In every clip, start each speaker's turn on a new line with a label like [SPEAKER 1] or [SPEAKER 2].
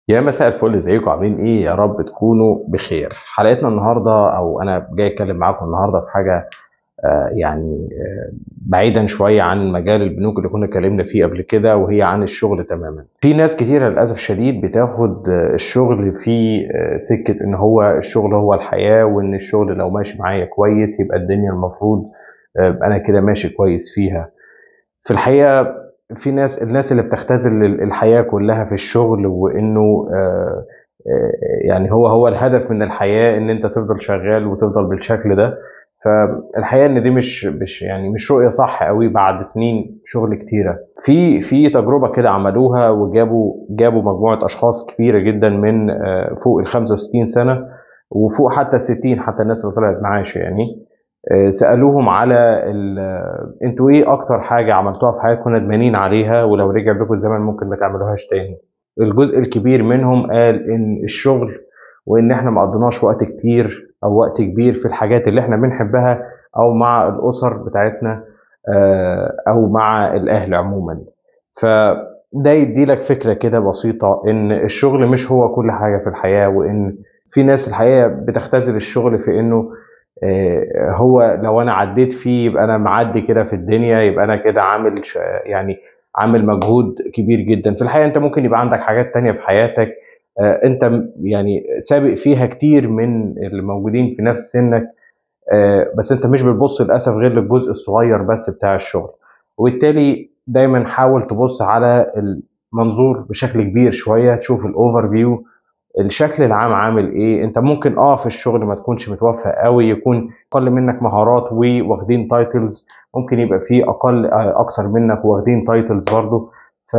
[SPEAKER 1] يا مساء الفل ازيكم عاملين ايه يا رب تكونوا بخير حلقتنا النهارده او انا جاي اتكلم معاكم النهارده في حاجه آه، يعني آه، بعيدا شويه عن مجال البنوك اللي كنا اتكلمنا فيه قبل كده وهي عن الشغل تماما في ناس كتيره للاسف الشديد بتاخد آه، الشغل في آه، سكه ان هو الشغل هو الحياه وان الشغل لو ماشي معايا كويس يبقى الدنيا المفروض آه، انا كده ماشي كويس فيها في الحقيقه في ناس الناس اللي بتختزل الحياه كلها في الشغل وانه آه، آه، يعني هو هو الهدف من الحياه ان انت تفضل شغال وتفضل بالشكل ده فالحقيقه ان دي مش مش يعني مش رؤيه صح قوي بعد سنين شغل كتيره في في تجربه كده عملوها وجابوا جابوا مجموعه اشخاص كبيره جدا من آه، فوق ال 65 سنه وفوق حتى ال 60 حتى الناس اللي طلعت معاش يعني آه، سالوهم على ال- آه، انتوا ايه اكتر حاجه عملتوها في حياتكم ندمانين عليها ولو رجع بكم الزمن ممكن ما تعملوهاش تاني الجزء الكبير منهم قال ان الشغل وان احنا ما قضيناش وقت كتير او وقت كبير في الحاجات اللي احنا بنحبها او مع الاسر بتاعتنا آه، او مع الاهل عموما فده يدي لك فكره كده بسيطه ان الشغل مش هو كل حاجه في الحياه وان في ناس الحقيقه بتختزل الشغل في انه آه، هو لو انا عديت فيه يبقى انا معدي كده في الدنيا يبقى انا كده عامل ش- يعني عامل مجهود كبير جدا في الحقيقه انت ممكن يبقى عندك حاجات تانية في حياتك آه، انت م- يعني سابق فيها كتير من اللي موجودين في نفس سنك آه، بس انت مش بتبص للاسف غير للجزء الصغير بس بتاع الشغل وبالتالي دايما حاول تبص على المنظور بشكل كبير شويه تشوف الاوفر فيو الشكل العام عامل ايه انت ممكن اه في الشغل ما تكونش متوفق قوي يكون اقل منك مهارات وواخدين تايتلز ممكن يبقى في اقل آه، اكثر منك واخدين تايتلز برضو ف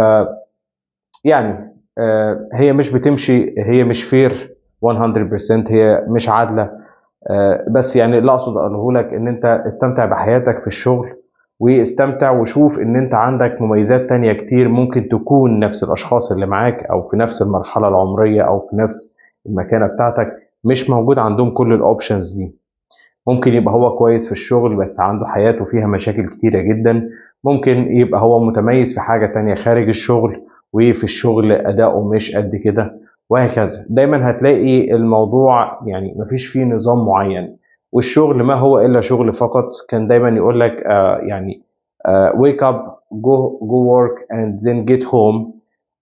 [SPEAKER 1] يعني آه، هي مش بتمشي هي مش فير 100% هي مش عادله آه، بس يعني اللي اقصد اقوله لك ان انت استمتع بحياتك في الشغل واستمتع وشوف ان انت عندك مميزات تانية كتير ممكن تكون نفس الاشخاص اللي معاك او في نفس المرحلة العمرية او في نفس المكانة بتاعتك مش موجود عندهم كل الاوبشنز دي ممكن يبقى هو كويس في الشغل بس عنده حياته فيها مشاكل كتيرة جدا ممكن يبقى هو متميز في حاجة تانية خارج الشغل وفي الشغل أداؤه مش قد كده وهكذا دايما هتلاقي الموضوع يعني مفيش فيه نظام معين والشغل ما هو إلا شغل فقط كان دايما يقول لك آه يعني آه wake up go, go work and then get home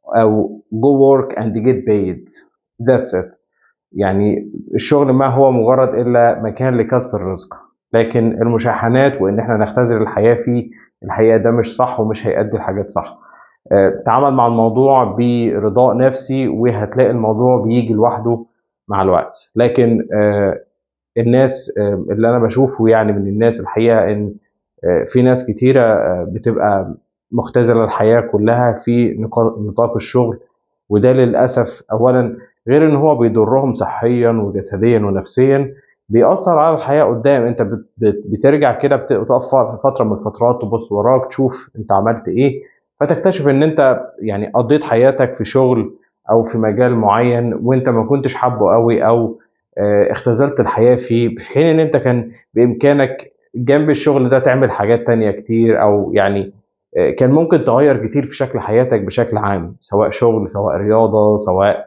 [SPEAKER 1] أو go work and get paid that's it يعني الشغل ما هو مجرد الا مكان لكسب الرزق لكن المشاحنات وان احنا نختزل الحياه فيه الحقيقه ده مش صح ومش هيؤدي لحاجات صح آه، تعامل مع الموضوع برضاء نفسي وهتلاقي الموضوع بيجي لوحده مع الوقت لكن آه، الناس آه، اللي انا بشوفه يعني من الناس الحقيقه ان آه، في ناس كتيره آه، بتبقى مختزله الحياه كلها في نقا- نطاق الشغل وده للاسف اولا غير ان هو بيضرهم صحيا وجسديا ونفسيا بيأثر على الحياه قدام انت بت- بت- بترجع كده بت- بتقف فتره من الفترات تبص وراك تشوف انت عملت ايه فتكتشف ان انت يعني قضيت حياتك في شغل او في مجال معين وانت ما كنتش حابه قوي او آه، اختزلت الحياه فيه في حين ان انت كان بامكانك جنب الشغل ده تعمل حاجات تانية كتير او يعني آه، كان ممكن تغير كتير في شكل حياتك بشكل عام سواء شغل سواء رياضة سواء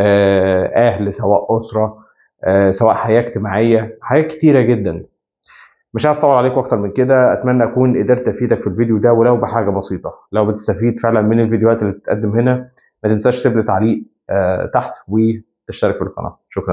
[SPEAKER 1] آه، أهل سواء أسرة آه، سواء حياة اجتماعية حاجات كتيرة جدا مش عايز اطول عليكم اكتر من كده اتمنى اكون قدرت افيدك في الفيديو ده ولو بحاجه بسيطه لو بتستفيد فعلا من الفيديوهات اللي بتتقدم هنا ما تنساش تسيب لي تعليق آه، تحت وتشترك في القناه شكرا